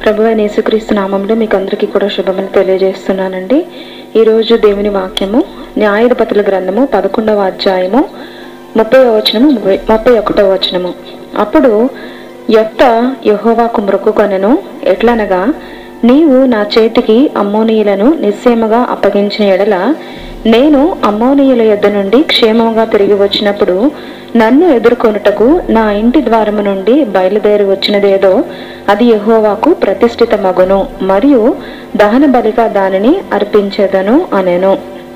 ప్రభు అయిన యేసుక్రీస్తు నామంలో మీకు అందరికీ కూడా శుభమని తెలియజేస్తున్నానండి ఈరోజు దేవుని వాక్యము న్యాయాధిపతుల గ్రంథము పదకొండవ అధ్యాయము ముప్పై వచనము ముప్పై- ముప్పై ఒకటో వచనము అప్పుడు యొత్త యెహోవాకు మొక్కుకొనెను ఎట్లనగా నీవు నా చేతికి అమ్మోనీయులను నిశ్చయముగా అప్పగించిన ఎడల నేను అమ్మోనీయుల యొద్ద నుండి క్షేమంగా తిరిగి వచ్చినప్పుడు నన్ను ఎదుర్కొనుటకు నా ఇంటి ద్వారము నుండి బయలుదేరి వచ్చినదేదో అది యెహోవాకు ప్రతిష్ఠిత మగును మరియు దహన బలిగా దానిని అర్పించేదను అనెను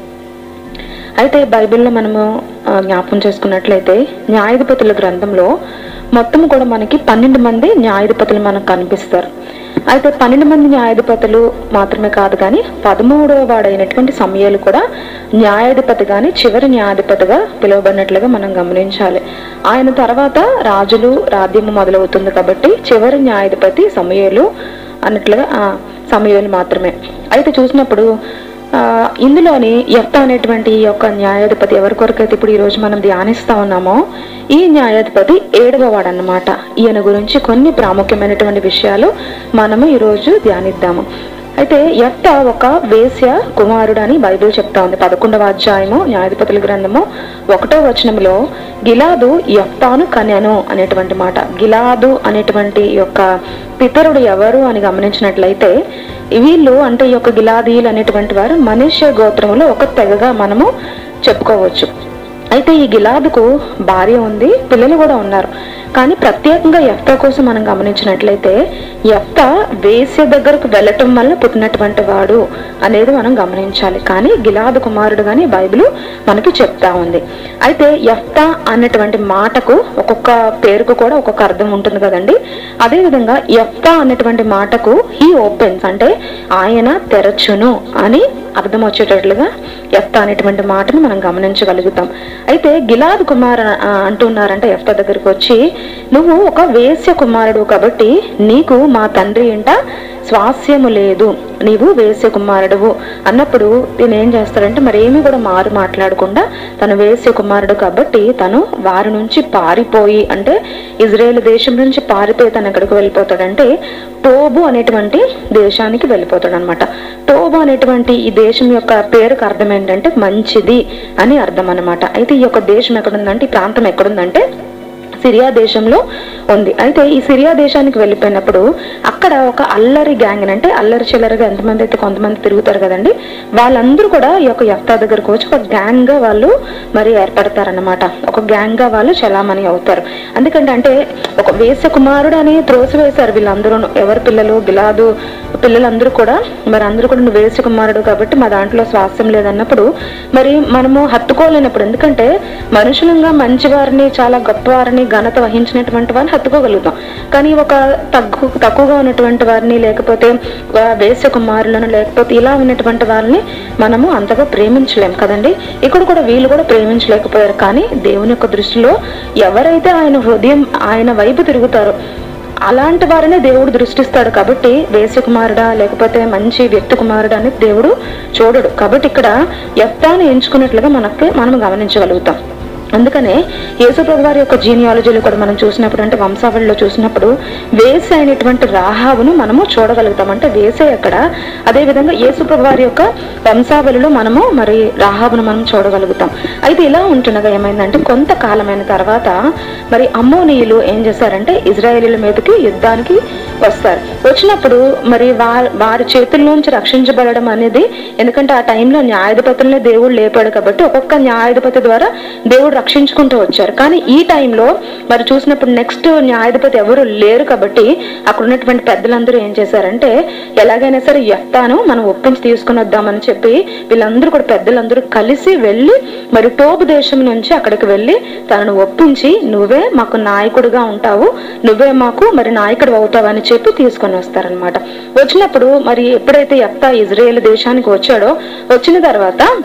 అయితే బైబిల్లో మనము ఆ, జ్ఞాపకం చేసుకున్నట్లయితే న్యాయాధిపతుల గ్రంథంలో మొత్తం కూడా మనకి పన్నెండు మంది న్యాయాధిపతులు మనకు కనిపిస్తారు అయితే పన్నెండు మంది న్యాయాధిపతులు మాత్రమే కాదు కానీ పదమూడవ వాడైనటువంటి సమయాలు కూడా న్యాయాధిపతి గాని చివరి న్యాయాధిపతిగా పిలువబడినట్లుగా మనం గమనించాలి ఆయన తర్వాత రాజులు రాజ్యము మొదలవుతుంది కాబట్టి చివరి న్యాయాధిపతి సమయాలు అన్నట్లుగా ఆ సమయాలు మాత్రమే అయితే చూసినప్పుడు ఆ, ఇందులోని ఎఫ్త అనేటువంటి ఈ యొక్క న్యాయాధిపతి ఎవరి కొరకైతే ఇప్పుడు ఈ రోజు మనం ధ్యానిస్తా ఉన్నామో ఈ న్యాయాధిపతి ఏడవ వాడన్నమాట ఈయన గురించి కొన్ని ప్రాముఖ్యమైనటువంటి విషయాలు మనము ఈ రోజు ధ్యానిద్దాము అయితే ఎఫ్త ఒక వేశ్య కుమారుడు అని బైబిల్ చెప్తా ఉంది పదకొండవ అధ్యాయము న్యాయాధిపతుల గ్రంథము ఒకటో వచనంలో గిలాదు ఎఫ్తాను కన్యను అనేటువంటి మాట గిలాదు అనేటువంటి యొక్క పితరుడు ఎవరు అని గమనించినట్లయితే వీళ్ళు అంటే ఈ యొక్క గిలాదీయులు అనేటువంటి వారు మనుష్య గోత్రములో ఒక తెగగా మనము చెప్పుకోవచ్చు అయితే ఈ గిలాదుకు భార్య ఉంది పిల్లలు కూడా ఉన్నారు కానీ ప్రత్యేకంగా ఎఫ్తా కోసం మనం గమనించినట్లయితే ఎఫ్తా వేశ్య దగ్గరకు వెళ్ళటం వల్ల పుట్టినటువంటి వాడు అనేది మనం గమనించాలి కానీ గిలాదు కుమారుడు గాని బైబిల్ మనకి చెప్తా ఉంది అయితే ఎఫ్తా అన్నటువంటి మాటకు ఒక్కొక్క పేరుకు కూడా ఒక్కొక్క అర్థం ఉంటుంది కదండి అదే విధంగా ఎఫ్తా అన్నటువంటి మాటకు హీ ఓపెన్స్ అంటే ఆయన తెరచును అని అర్థం వచ్చేటట్లుగా ఎఫ్తా అనేటువంటి మాటను మనం గమనించగలుగుతాం అయితే గిలాద్ కుమార్ ఆ, అంటున్నారంటే ఎఫ్తా దగ్గరికి వచ్చి నువ్వు ఒక వేశ్య కుమారుడు కాబట్టి నీకు మా తండ్రి ఇంట స్వాస్యము లేదు నీవు వేశ్య కుమారుడువు అన్నప్పుడు దీని ఏం చేస్తాడంటే మరి ఏమీ కూడా మారు మాట్లాడకుండా తను వేశ్య కుమారుడు కాబట్టి తను వారి నుంచి పారిపోయి అంటే ఇజ్రాయేల్ దేశం నుంచి పారిపోయి తను ఎక్కడికి వెళ్ళిపోతాడంటే టోబు అనేటువంటి దేశానికి వెళ్ళిపోతాడు అనమాట టోబు అనేటువంటి ఈ దేశం యొక్క పేరుకు అర్థం ఏంటంటే మంచిది అని అర్థం అన్నమాట అయితే ఈ యొక్క దేశం ఎక్కడుందంటే ఈ ప్రాంతం ఎక్కడుందంటే సిరియా దేశంలో ఉంది అయితే ఈ సిరియా దేశానికి వెళ్ళిపోయినప్పుడు అక్కడ ఒక అల్లరి గ్యాంగ్ అంటే అల్లరి చిల్లరగా ఎంతమంది అయితే కొంతమంది తిరుగుతారు కదండి వాళ్ళందరూ కూడా ఈ యొక్క యఫ్తా దగ్గరకు వచ్చి ఒక గ్యాంగ్ గా వాళ్ళు మరి ఏర్పడతారన్నమాట ఒక గ్యాంగ్ గా వాళ్ళు చలామణి అవుతారు ఎందుకంటే అంటే ఒక వేస కుమారుడు అని త్రోసివేశారు వీళ్ళందరూ ఎవరి పిల్లలు గిలాదు పిల్లలందరూ కూడా మరి అందరూ కూడా నువ్వు వేసి కుమారుడు కాబట్టి మా దాంట్లో స్వాస్థ్యం లేదన్నప్పుడు మరి మనము హత్తుకోలేనప్పుడు ఎందుకంటే మనుషులంగా మంచివారిని చాలా గొప్పవారిని ఘనత వహించినటువంటి వారిని హత్తుకోగలుగుతాం కానీ ఒక తగ్గు తక్కువగా ఉన్నటువంటి వారిని లేకపోతే ఆ, వేశ్య కుమారులను లేకపోతే ఇలా ఉన్నటువంటి వారిని మనము అంతగా ప్రేమించలేం కదండి ఇక్కడ కూడా వీళ్ళు కూడా ప్రేమించలేకపోయారు కానీ దేవుని యొక్క దృష్టిలో ఎవరైతే ఆయన హృదయం ఆయన వైపు తిరుగుతారో అలాంటి వారినే దేవుడు దృష్టిస్తాడు కాబట్టి వేశ్య కుమారుడా లేకపోతే మంచి వ్యక్తి కుమారుడా అని దేవుడు చూడడు కాబట్టి ఇక్కడ ఎఫ్తాను ఎంచుకున్నట్లుగా మనకి మనం గమనించగలుగుతాం అందుకనే యేసుప్రభు వారి యొక్క జీనియాలజీలో కూడా మనం చూసినప్పుడు అంటే వంశావళిలో చూసినప్పుడు వేసే అయినటువంటి రాహావును మనము చూడగలుగుతాం అంటే వేసే అక్కడ అదే విధంగా యేసుప్రభు వారి యొక్క వంశావళిలో మనము మరి రాహాబును మనం చూడగలుగుతాం అయితే ఇలా ఉంటుండగా ఏమైందంటే కొంతకాలమైన తర్వాత మరి అమ్మోనీయులు ఏం చేశారంటే ఇజ్రాయేలీల మీదకి యుద్ధానికి వస్తారు వచ్చినప్పుడు మరి వారి వారి చేతుల్లోంచి రక్షించబడడం అనేది ఎందుకంటే ఆ టైంలో న్యాయాధిపతులనే దేవుడు లేపాడు కాబట్టి ఒక్కొక్క న్యాయాధిపతి ద్వారా దేవుడు రక్షించుకుంటూ వచ్చారు కానీ ఈ టైంలో మరి చూసినప్పుడు నెక్స్ట్ న్యాయాధిపతి ఎవరు లేరు కాబట్టి అక్కడ ఉన్నటువంటి పెద్దలందరూ ఏం చేశారంటే ఎలాగైనా సరే ఎఫ్తాను మనం ఒప్పించి తీసుకుని వద్దామని చెప్పి వీళ్ళందరూ కూడా పెద్దలందరూ కలిసి వెళ్ళి మరి టోబు దేశం నుంచి అక్కడికి వెళ్ళి తనను ఒప్పించి నువ్వే మాకు నాయకుడిగా ఉంటావు నువ్వే మాకు మరి నాయకుడు అవుతావు అని చెప్పి తీసుకొని వస్తారనమాట వచ్చినప్పుడు మరి ఎప్పుడైతే ఎఫ్తా ఇజ్రాయేల్ దేశానికి వచ్చాడో వచ్చిన తర్వాత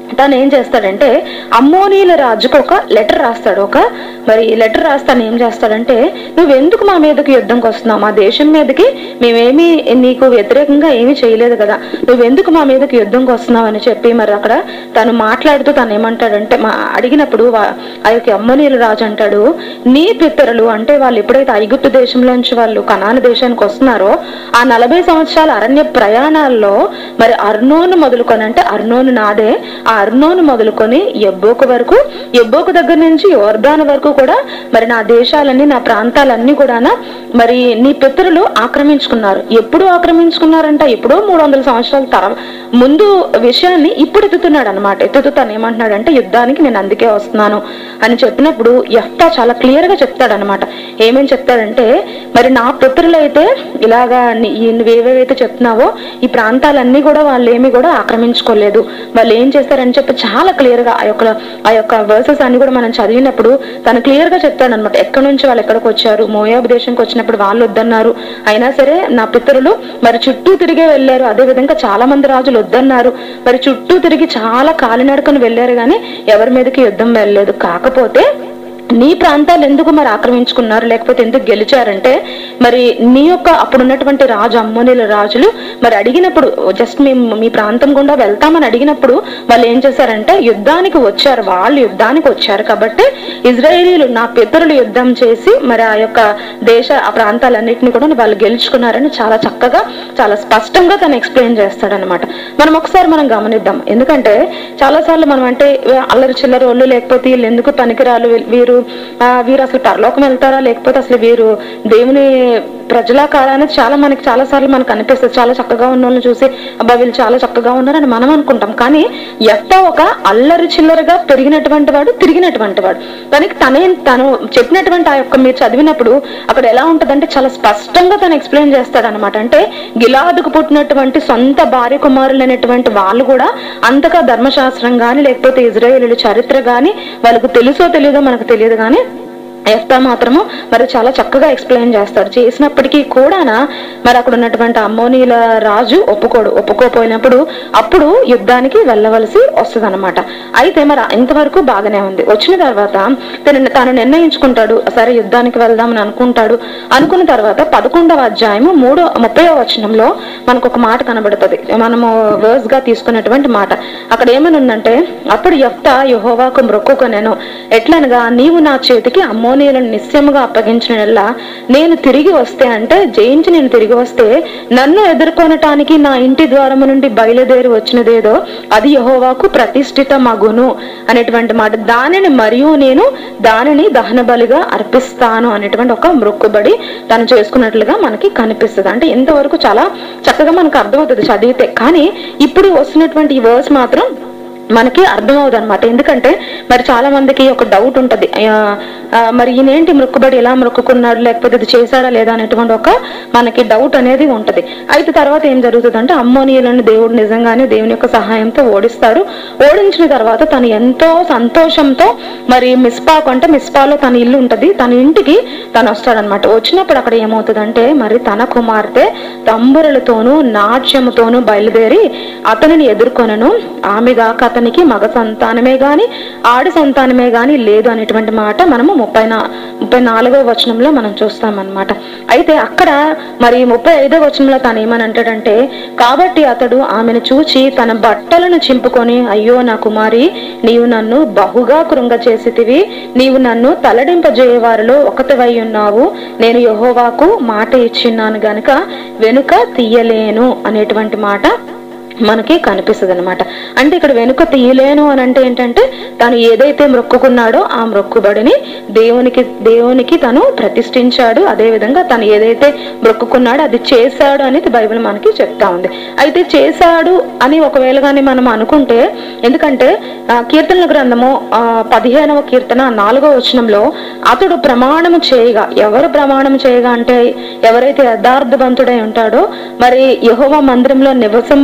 తను ఏం చేస్తాడంటే అమ్మోనీల రాజుకు ఒక లెటర్ రాస్తాడు ఒక మరి లెటర్ రాస్తాను ఏం చేస్తాడంటే నువ్వెందుకు మా మీదకి యుద్ధంకి వస్తున్నావు మా దేశం మీదకి మేమేమి నీకు వ్యతిరేకంగా ఏమీ చేయలేదు కదా నువ్వెందుకు మా మీదకి యుద్ధంకి వస్తున్నావు అని చెప్పి మరి అక్కడ తను మాట్లాడుతూ తను ఏమంటాడంటే మా అడిగినప్పుడు వా- ఆ యొక్క అమ్మనీల రాజు అంటాడు నీ పితరులు అంటే వాళ్ళు ఎప్పుడైతే ఐగుప్తు దేశంలోంచి వాళ్ళు కనాన దేశానికి వస్తున్నారో ఆ నలభై సంవత్సరాల అరణ్య ప్రయాణాల్లో మరి అర్నోను మొదలుకొని అంటే అర్నోను నాదే ఆ అర్నోను మొదలుకొని ఎబ్బోకు వరకు ఎబ్బోకు దగ్గర నుంచి యోర్దాను వరకు కూడా మరి నా దేశాలన్నీ నా ప్రాంతాలన్నీ కూడా మరి నీ పితరులు ఆక్రమించుకున్నారు ఎప్పుడు ఆక్రమించుకున్నారంట ఎప్పుడో మూడు వందల సంవత్సరాల తరం ముందు విషయాన్ని ఇప్పుడు ఎత్తుతున్నాడు అనమాట ఎత్తుతూ తను ఏమంటున్నాడంటే యుద్ధానికి నేను అందుకే వస్తున్నాను అని చెప్పినప్పుడు ఎఫ్తా చాలా క్లియర్ గా చెప్తాడనమాట ఏమేమి చెప్తాడంటే మరి నా పితరులు అయితే ఇలాగా ని- ఈ నువ్వేవేవైతే చెప్తున్నావో ఈ ప్రాంతాలన్నీ కూడా వాళ్ళు ఏమి కూడా ఆక్రమించుకోలేదు వాళ్ళు ఏం చేస్తారని చెప్పి చాలా క్లియర్ గా ఆ యొక్క ఆ యొక్క వర్సెస్ అన్ని కూడా మనం చదివినప్పుడు తను క్లియర్ గా చెప్తాడనమాట ఎక్కడి నుంచి వాళ్ళు ఎక్కడికి వచ్చారు మోయాబు దేశంకి వచ్చినప్పుడు వాళ్ళు వద్దన్నారు అయినా సరే నా పితరులు మరి చుట్టూ తిరిగే వెళ్ళారు అదే విధంగా చాలా మంది రాజులు వద్దన్నారు మరి చుట్టూ తిరిగి చాలా కాలినడకను వెళ్ళారు కానీ ఎవరి మీదకి యుద్ధం వెళ్ళలేదు కాకపోతే నీ ప్రాంతాలు ఎందుకు మరి ఆక్రమించుకున్నారు లేకపోతే ఎందుకు గెలిచారంటే మరి నీ యొక్క అప్పుడు ఉన్నటువంటి రాజు అమ్మోనిల రాజులు మరి అడిగినప్పుడు జస్ట్ మేము మీ ప్రాంతం గుండా వెళ్తామని అడిగినప్పుడు వాళ్ళు ఏం చేశారంటే యుద్ధానికి వచ్చారు వాళ్ళు యుద్ధానికి వచ్చారు కాబట్టి ఇజ్రాయేలీలు నా పితరులు యుద్ధం చేసి మరి ఆ యొక్క దేశ ఆ ప్రాంతాలన్నింటినీ కూడా వాళ్ళు గెలుచుకున్నారని చాలా చక్కగా చాలా స్పష్టంగా తను ఎక్స్ప్లెయిన్ చేస్తాడనమాట మనం ఒకసారి మనం గమనిద్దాం ఎందుకంటే చాలా సార్లు మనం అంటే అల్లరి చిల్లర వాళ్ళు లేకపోతే వీళ్ళు ఎందుకు పనికిరాలు వీ- వీరు ఆ, వీరు అసలు పరలోకం వెళ్తారా లేకపోతే అసలు వీరు దేవుని ప్రజలా కాదా అనేది చాలా మనకి చాలా సార్లు మనకు అనిపిస్తుంది చాలా చక్కగా ఉన్న వాళ్ళని చూసి అబ్బా వీళ్ళు చాలా చక్కగా ఉన్నారని మనం అనుకుంటాం కానీ ఎత్త ఒక అల్లరి చిల్లరగా పెరిగినటువంటి వాడు తిరిగినటువంటి వాడు దానికి తనే తను చెప్పినటువంటి ఆ యొక్క మీరు చదివినప్పుడు అక్కడ ఎలా ఉంటదంటే చాలా స్పష్టంగా తను ఎక్స్ప్లెయిన్ చేస్తాడు అనమాట అంటే గిలాదుకు పుట్టినటువంటి సొంత భార్య కుమారులు అనేటువంటి వాళ్ళు కూడా అంతగా ధర్మశాస్త్రం గాని లేకపోతే ఇజ్రాయేలు చరిత్ర గాని వాళ్ళకు తెలుసో తెలియదో మనకు తెలియదు కానీ ఎఫ్తా మాత్రము మరి చాలా చక్కగా ఎక్స్ప్లెయిన్ చేస్తాడు చేసినప్పటికీ కూడానా మరి అక్కడ ఉన్నటువంటి అమ్మోనీల రాజు ఒప్పుకోడు ఒప్పుకోపోయినప్పుడు అప్పుడు యుద్ధానికి వెళ్ళవలసి వస్తుంది అయితే మరి ఇంతవరకు బాగానే ఉంది వచ్చిన తర్వాత తను తాను నిర్ణయించుకుంటాడు సరే యుద్ధానికి వెళ్దామని అనుకుంటాడు అనుకున్న తర్వాత పదకొండవ అధ్యాయము మూడో ముప్పై వచనంలో మనకు ఒక మాట కనబడుతుంది మనము వర్స్ గా తీసుకున్నటువంటి మాట అక్కడ ఏమని ఉందంటే అప్పుడు యెఫ్తా యెహోవాకు మొక్కుకొనెను ఎట్లనగా నీవు నా చేతికి అమ్మోనీయులను నిశ్చయముగా అప్పగించిన నేను తిరిగి వస్తే అంటే జయించి నేను తిరిగి వస్తే నన్ను ఎదుర్కొనటానికి నా ఇంటి ద్వారము నుండి బయలుదేరి వచ్చినదేదో అది యెహోవాకు ప్రతిష్ఠిత మగును అనేటువంటి మాట దానిని మరియు నేను దానిని దహన బలిగా అర్పిస్తాను అనేటువంటి ఒక మొక్కుబడి తను చేసుకున్నట్లుగా మనకి కనిపిస్తుంది అంటే ఇంతవరకు చాలా చక్కగా మనకు అర్థమవుతుంది చదివితే కానీ ఇప్పుడు వస్తున్నటువంటి ఈ వర్స్ మాత్రం మనకి అర్థమవుదు అనమాట ఎందుకంటే మరి చాలా మందికి ఒక డౌట్ ఉంటది ఆ, ఆ, మరి ఈయనేంటి మొక్కుబడి ఎలా మొక్కుకున్నాడు లేకపోతే ఇది చేశాడా లేదా అనేటువంటి ఒక మనకి డౌట్ అనేది ఉంటది అయితే తర్వాత ఏం జరుగుతుంది అంటే అమ్మోనియలను దేవుడు నిజంగానే దేవుని యొక్క సహాయంతో ఓడిస్తాడు ఓడించిన తర్వాత తను ఎంతో సంతోషంతో మరి మిస్పాకు అంటే మిస్పాలో తన ఇల్లు ఉంటది తన ఇంటికి తను వస్తాడనమాట వచ్చినప్పుడు అక్కడ ఏమవుతుందంటే మరి తన కుమార్తె తంబురలతోనూ నాట్యముతోనూ బయలుదేరి అతనిని ఎదుర్కొనను ఆమె గాక అతనికి మగ సంతానమే గాని ఆడి సంతానమే గాని లేదు అనేటువంటి మాట మనము ముప్పై నా ముప్పై నాలుగో వచనంలో మనం చూస్తామన్నమాట అయితే అక్కడ మరి ముప్పై ఐదో వచనంలో తను ఏమని అంటాడంటే కాబట్టి అతడు ఆమెను చూచి తన బట్టలను చింపుకొని అయ్యో నా కుమారి నీవు నన్ను బహుగా కృంగ చేసితివి నీవు నన్ను తలడింపజేయవారిలో ఒకటివై ఉన్నావు నేను యెహోవాకు మాట ఇచ్చిన్నాను గనుక వెనుక తీయలేను అనేటువంటి మాట మనకి కనిపిస్తుంది అనమాట అంటే ఇక్కడ వెనుక తీయలేను అని అంటే ఏంటంటే తను ఏదైతే మొక్కుకున్నాడో ఆ మొక్కుబడిని దేవునికి దేవునికి తను ప్రతిష్ఠించాడు అదే విధంగా తను ఏదైతే మొక్కుకున్నాడో అది చేశాడు అనేది బైబిల్ మనకి చెప్తా ఉంది అయితే చేశాడు అని ఒకవేళ కానీ మనం అనుకుంటే ఎందుకంటే ఆ, కీర్తనల గ్రంథము ఆ, పదిహేనవ కీర్తన నాలుగవ వచనంలో అతడు ప్రమాణము చేయగా ఎవరు ప్రమాణం చేయగా అంటే ఎవరైతే యథార్థవంతుడై ఉంటాడో మరి యెహోవా మందిరంలో నివసింపగలిగిన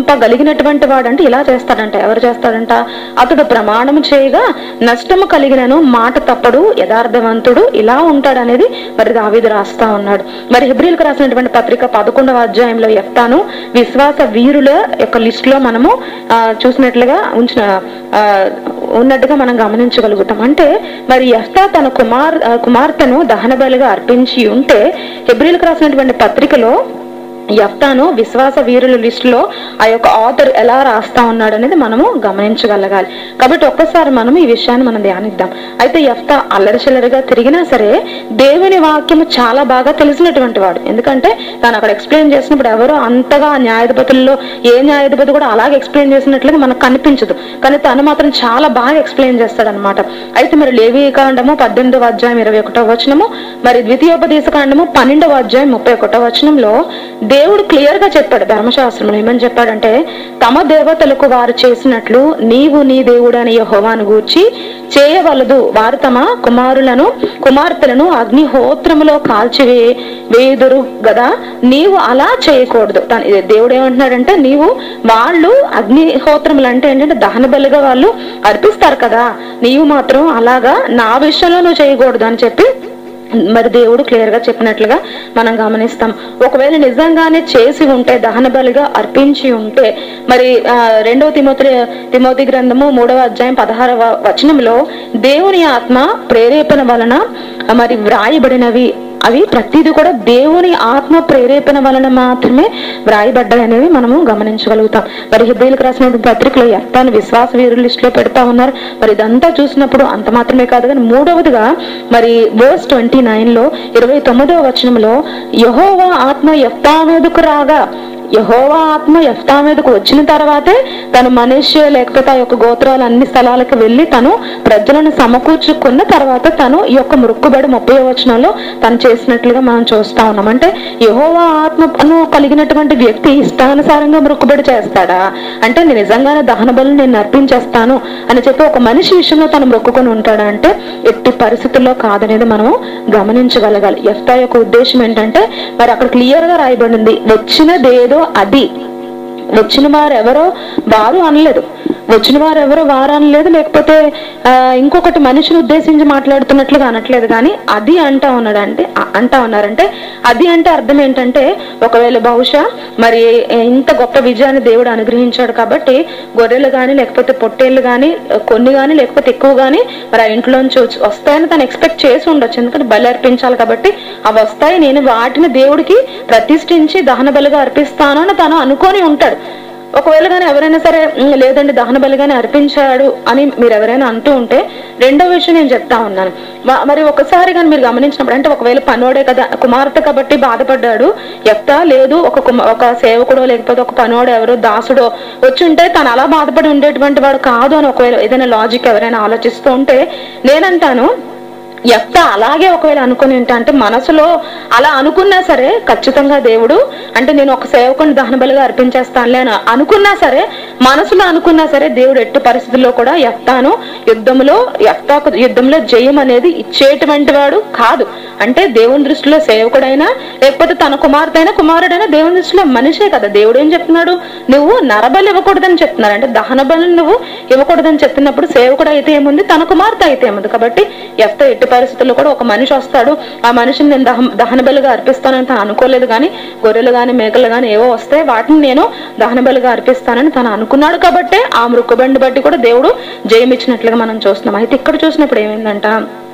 కలిగినటువంటి వాడంటే ఇలా చేస్తాడంట ఎవరు చేస్తాడంట అతడు ప్రమాణం చేయగా నష్టము కలిగినను మాట తప్పడు యథార్థవంతుడు ఇలా ఉంటాడనేది మరి దావీదు రాస్తా ఉన్నాడు మరి హిబ్రిల్కి రాసినటువంటి పత్రిక పదకొండవ అధ్యాయంలో ఎఫ్తాను విశ్వాస వీరుల యొక్క లిస్ట్ లో మనము ఆ, చూసినట్లుగా ఉంచిన ఆ, ఉన్నట్టుగా మనం గమనించగలుగుతాం అంటే మరి ఎఫ్తా తన కుమార్ ఆ, కుమార్తెను దహన బలిగా అర్పించి ఉంటే హిబ్రిల్కి రాసినటువంటి పత్రికలో యఫ్తాను విశ్వాస వీరుల లిస్టులో ఆ యొక్క ఆథర్ ఎలా రాస్తా ఉన్నాడు అనేది మనము గమనించగలగాలి కాబట్టి ఒక్కసారి మనం ఈ విషయాన్ని మనం ధ్యానిద్దాం అయితే యఫ్తా అల్లరిచిల్లరిగా తిరిగినా సరే దేవుని వాక్యము చాలా బాగా తెలిసినటువంటి వాడు ఎందుకంటే తాను అక్కడ ఎక్స్ప్లెయిన్ చేసినప్పుడు ఎవరో అంతగా ఆ న్యాయాధిపతుల్లో ఏ న్యాయాధిపతి కూడా అలాగే ఎక్స్ప్లెయిన్ చేసినట్లుగా మనకు కనిపించదు కానీ తను మాత్రం చాలా బాగా ఎక్స్ప్లెయిన్ చేస్తాడనమాట అయితే మరి లేవి కాండము పద్దెనిమిదవ అధ్యాయం ఇరవై ఒకటో వచనము మరి ద్వితీయోపదేశ కాండము పన్నెండవ అధ్యాయం ముప్పై ఒకటో వచనంలో దేవుడు క్లియర్ గా చెప్పాడు ధర్మశాస్త్రంలో ఏమని చెప్పాడంటే తమ దేవతలకు వారు చేసినట్లు నీవు నీ దేవుడు అని యెహోవాను గూర్చి చేయవలదు వారు తమ కుమారులను కుమార్తెలను అగ్నిహోత్రములో కాల్చివే వేయుదురు గదా నీవు అలా చేయకూడదు తన- ఇది దేవుడు ఏమంటున్నాడంటే నీవు వాళ్ళు అగ్నిహోత్రములు అంటే ఏంటంటే దహన బలిగా వాళ్ళు అర్పిస్తారు కదా నీవు మాత్రం అలాగా నా విషయంలో నువ్వు చేయకూడదు అని చెప్పి మరి దేవుడు క్లియర్ గా చెప్పినట్లుగా మనం గమనిస్తాం ఒకవేళ నిజంగానే చేసి ఉంటే దహన బలిగా అర్పించి ఉంటే మరి ఆ, రెండవ తిమోతి తిమోతి గ్రంథము మూడవ అధ్యాయం పదహారవ వచనంలో దేవుని ఆత్మ ప్రేరేపణ వలన ఆ, మరి వ్రాయబడినవి అవి ప్రతిదీ కూడా దేవుని ఆత్మ ప్రేరేపణ వలన మాత్రమే వ్రాయబడ్డాయి అనేవి మనము గమనించగలుగుతాం మరి హిబ్రిలకు రాసినటువంటి పత్రికలో ఎత్తాను విశ్వాస వీరుల లిస్టులో పెడతా ఉన్నారు మరి ఇదంతా చూసినప్పుడు అంత మాత్రమే కాదు కానీ మూడవదిగా మరి వర్స్ ట్వంటీ నైన్ లో ఇరవై తొమ్మిదవ వచనంలో యహోవా ఆత్మ ఎఫ్తా మీదకు రాగా యహోవా ఆత్మ ఎఫ్తా మీదకు వచ్చిన తర్వాతే తను మనిషి లేకపోతే ఆ యొక్క గోత్రాలు అన్ని స్థలాలకు వెళ్ళి తను ప్రజలను సమకూర్చుకున్న తర్వాత తను ఈ యొక్క మృక్కుబడి ముప్పై వచనంలో తను చేసినట్లుగా మనం చూస్తా ఉన్నాం అంటే యహోవా ఆత్మను కలిగినటువంటి వ్యక్తి ఇష్టానుసారంగా మృక్కుబడి చేస్తాడా అంటే నేను నిజంగానే దహన బలు నేను అర్పించేస్తాను అని చెప్పి ఒక మనిషి విషయంలో తను మొక్కుకొని ఉంటాడా అంటే ఎట్టి పరిస్థితుల్లో కాదనేది మనం గమనించగలగాలి ఎఫ్తా యొక్క ఉద్దేశం ఏంటంటే మరి అక్కడ క్లియర్ గా రాయబడింది వచ్చినదేదో అది వచ్చిన వారు ఎవరో వారు అనలేదు వచ్చిన వారు ఎవరో వారు అనలేదు లేకపోతే ఆ, ఇంకొకటి మనిషిని ఉద్దేశించి మాట్లాడుతున్నట్లుగా అనట్లేదు కానీ అది అంటా ఉన్నాడు అంటే అ- అంటా ఉన్నారంటే అది అంటే అర్థం ఏంటంటే ఒకవేళ బహుశా మరి ఇంత గొప్ప విజయాన్ని దేవుడు అనుగ్రహించాడు కాబట్టి గొర్రెలు కానీ లేకపోతే పొట్టేళ్ళు కానీ కొన్ని కానీ లేకపోతే ఎక్కువ కానీ మరి ఆ ఇంట్లోంచి వచ్చి- వస్తాయని తను ఎక్స్పెక్ట్ చేసి ఉండొచ్చు ఎందుకంటే బలి అర్పించాలి కాబట్టి అవి వస్తాయి నేను వాటిని దేవుడికి ప్రతిష్ఠించి దహన బలిగా అర్పిస్తాను అని తను అనుకొని ఉంటాడు ఒకవేళ కానీ ఎవరైనా సరే "ఉమ్, లేదండి దహన బలిగానే అర్పించాడు అని మీరు ఎవరైనా అంటూ ఉంటే రెండో విషయం నేను చెప్తా ఉన్నాను మ- మరి ఒకసారి కానీ మీరు గమనించినప్పుడు అంటే ఒకవేళ పనోడే కదా కుమార్తె కాబట్టి బాధపడ్డాడు ఎత్తా లేదు ఒక కుమ- ఒక సేవకుడో లేకపోతే ఒక పనోడు ఎవరో దాసుడో వచ్చి ఉంటే తను అలా బాధపడి ఉండేటువంటి వాడు కాదు అని ఒకవేళ ఏదైనా లాజిక్ ఎవరైనా ఆలోచిస్తూ ఉంటే నేనంటాను ఎత్త అలాగే ఒకవేళ అనుకుని ఉంటా అంటే మనసులో అలా అనుకున్నా సరే ఖచ్చితంగా దేవుడు అంటే నేను ఒక సేవకుని దహన బలిగా అర్పించేస్తానులే అని అనుకున్నా సరే మనసులో అనుకున్నా సరే దేవుడు ఎట్టి పరిస్థితుల్లో కూడా ఎత్తాను యుద్ధంలో ఎత్తాకు యుద్ధంలో జయం అనేది ఇచ్చేటువంటి వాడు కాదు అంటే దేవుని దృష్టిలో సేవకుడైనా లేకపోతే తన కుమార్తె అయినా కుమారుడైనా దేవుని దృష్టిలో మనిషే కదా దేవుడు ఏం చెప్తున్నాడు నువ్వు నరబలి ఇవ్వకూడదని చెప్తున్నాడు అంటే దహన బలి నువ్వు ఇవ్వకూడదని చెప్తున్నప్పుడు సేవకుడు అయితే ఏముంది తన కుమార్తె అయితే ఏముంది కాబట్టి ఎఫ్త ఎట్టి పరిస్థితుల్లో కూడా ఒక మనిషి వస్తాడు ఆ మనిషిని నేను దహ దహన బలిగా అర్పిస్తానని తను అనుకోలేదు కానీ గొర్రెలు కానీ మేకలు కానీ ఏవో వస్తే వాటిని నేను దహన బలిగా అర్పిస్తానని తను అనుకున్నాడు కాబట్టే ఆ మృక్కుబండి బట్టి కూడా దేవుడు జయం ఇచ్చినట్లుగా మనం చూస్తున్నాం అయితే ఇక్కడ చూసినప్పుడు ఏమైందంట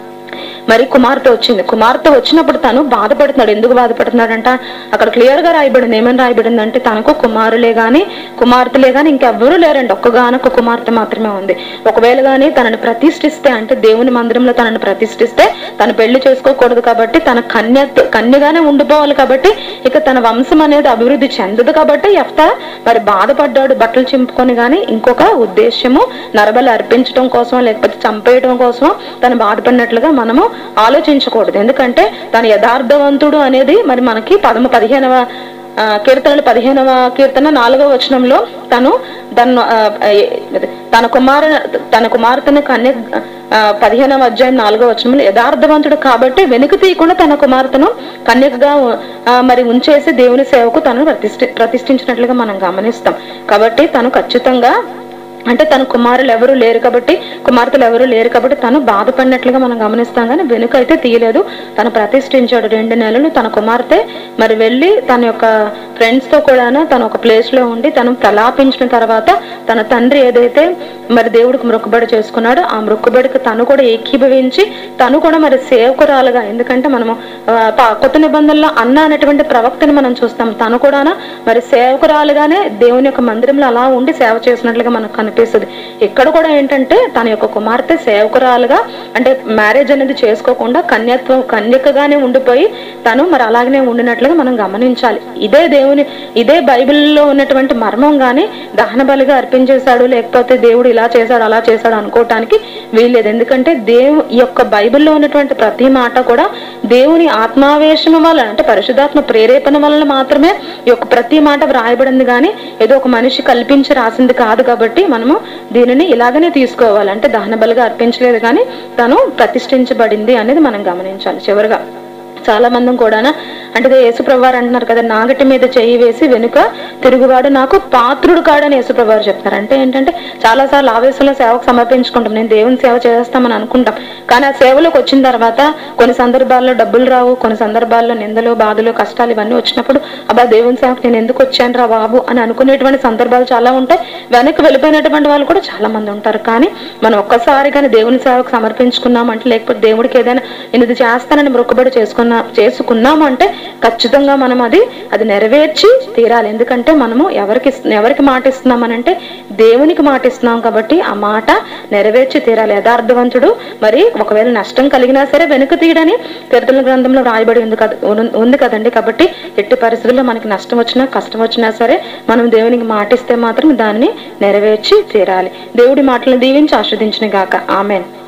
మరి కుమార్తె వచ్చింది కుమార్తె వచ్చినప్పుడు తను బాధపడుతున్నాడు ఎందుకు బాధపడుతున్నాడంట అక్కడ క్లియర్ గా రాయబడింది ఏమని రాయబడింది అంటే తనకు కుమారులే గాని కుమార్తెలే గాని ఇంకెవ్వరూ లేరండి ఒక్కగానొక్క కుమార్తె మాత్రమే ఉంది ఒకవేళ గాని తనని ప్రతిష్ఠిస్తే అంటే దేవుని మందిరంలో తనని ప్రతిష్ఠిస్తే తను పెళ్లి చేసుకోకూడదు కాబట్టి తన కన్య కన్యగానే ఉండిపోవాలి కాబట్టి ఇక తన వంశం అనేది అభివృద్ధి చెందదు కాబట్టి ఎఫ్త మరి బాధపడ్డాడు బట్టలు చింపుకొని గాని ఇంకొక ఉద్దేశము నరబలి అర్పించడం కోసం లేకపోతే చంపేయడం కోసం తను బాధపడినట్లుగా మనము ఆలోచించకూడదు ఎందుకంటే తను యథార్థవంతుడు అనేది మరి మనకి పదము పదిహేనవ ఆ, కీర్తనలు పదిహేనవ కీర్తన నాలుగవ వచనంలో తను తను ఆ, ఏ- తన కుమారు తన కుమార్తెను కన్య ఆ, పదిహేనవ అధ్యాయం నాలుగో వచనంలో యథార్థవంతుడు కాబట్టి వెనుక తీయకుండా తన కుమార్తెను కన్యకగా ఆ, మరి ఉంచేసి దేవుని సేవకు తను ప్రతిష్ఠి ప్రతిష్ఠించినట్లుగా మనం గమనిస్తాం కాబట్టి తను ఖచ్చితంగా అంటే తన కుమారులు ఎవరు లేరు కాబట్టి కుమార్తెలు ఎవరు లేరు కాబట్టి తను బాధపడినట్లుగా మనం గమనిస్తాం కానీ వెనుక అయితే తీయలేదు తను ప్రతిష్ఠించాడు రెండు నెలలు తన కుమార్తె మరి వెళ్ళి తన యొక్క ఫ్రెండ్స్ తో కూడా తను ఒక ప్లేస్ లో ఉండి తను ప్రలాపించిన తర్వాత తన తండ్రి ఏదైతే మరి దేవుడికి మొక్కుబడి చేసుకున్నాడో ఆ మొక్కుబడికి తను కూడా ఏకీభవించి తను కూడా మరి సేవకురాలుగా ఎందుకంటే మనము ఆ, పా- కొత్త నిబంధనలో అన్న అనేటువంటి ప్రవక్తని మనం చూస్తాం తను కూడా మరి సేవకురాలుగానే దేవుని యొక్క మందిరంలో అలా ఉండి సేవ చేసినట్లుగా మనకు కనిపిస్తుంది ఇక్కడ కూడా ఏంటంటే తన యొక్క కుమార్తె సేవకురాలుగా అంటే మ్యారేజ్ అనేది చేసుకోకుండా కన్యత్వం కన్యకగానే ఉండిపోయి తను మరి అలాగనే ఉండినట్లుగా మనం గమనించాలి ఇదే దేవుని ఇదే బైబిల్లో ఉన్నటువంటి మర్మం గాని దహన బలిగా అర్పించేశాడు లేకపోతే దేవుడు ఇలా చేశాడు అలా చేశాడు అనుకోవటానికి వీల్లేదు ఎందుకంటే దేవు ఈ యొక్క బైబిల్లో ఉన్నటువంటి ప్రతి మాట కూడా దేవుని ఆత్మావేశం వలన అంటే పరిశుధాత్మ ప్రేరేపణ వలన మాత్రమే ఈ యొక్క ప్రతి మాట వ్రాయబడింది కానీ ఏదో ఒక మనిషి కల్పించి రాసింది కాదు కాబట్టి మనము దీనిని ఇలాగనే తీసుకోవాలి అంటే దహన బలిగా అర్పించలేదు కానీ తను ప్రతిష్ఠించబడింది అనేది మనం గమనించాలి చివరిగా చాలా మంది కూడా అంటే యేసుప్రభు వారు అంటున్నారు కదా నాగటి మీద చెయ్యి వేసి వెనుక తిరుగువాడు నాకు పాత్రుడు కాడని యేసుప్రభు వారు చెప్తారు అంటే ఏంటంటే చాలా సార్లు ఆవేశంలో సేవకు సమర్పించుకుంటాం నేను దేవుని సేవ చేస్తామని అనుకుంటాం కానీ ఆ సేవలోకి వచ్చిన తర్వాత కొన్ని సందర్భాల్లో డబ్బులు రావు కొన్ని సందర్భాల్లో నిందలు బాధలు కష్టాలు ఇవన్నీ వచ్చినప్పుడు అబ్బా దేవుని సేవకు నేను ఎందుకు వచ్చాను రా బాబు అని అనుకునేటువంటి సందర్భాలు చాలా ఉంటాయి వెనక్కి వెళ్ళిపోయినటువంటి వాళ్ళు కూడా చాలా మంది ఉంటారు కానీ మనం ఒక్కసారి కానీ దేవుని సేవకు సమర్పించుకున్నామంటే లేకపోతే దేవుడికి ఏదైనా నేను ఇది చేస్తానని మొక్కుబడి చేసుకున్నా చేసుకున్నామంటే ఖచ్చితంగా మనం అది అది నెరవేర్చి తీరాలి ఎందుకంటే మనము ఎవరికి ఇస్తు- ఎవరికి మాట ఇస్తున్నామనంటే దేవునికి మాట ఇస్తున్నాం కాబట్టి ఆ మాట నెరవేర్చి తీరాలి యథార్థవంతుడు మరి ఒకవేళ నష్టం కలిగినా సరే వెనుక తీయడని కీర్తన గ్రంథంలో రాయబడి ఉంది కదా ఉంది- ఉంది కదండి కాబట్టి ఎట్టి పరిస్థితుల్లో మనకి నష్టం వచ్చినా కష్టం వచ్చినా సరే మనం దేవునికి మాట ఇస్తే మాత్రం దాన్ని నెరవేర్చి తీరాలి దేవుడి మాటలను దీవించి ఆస్వాదించిన గాక ఆమెన్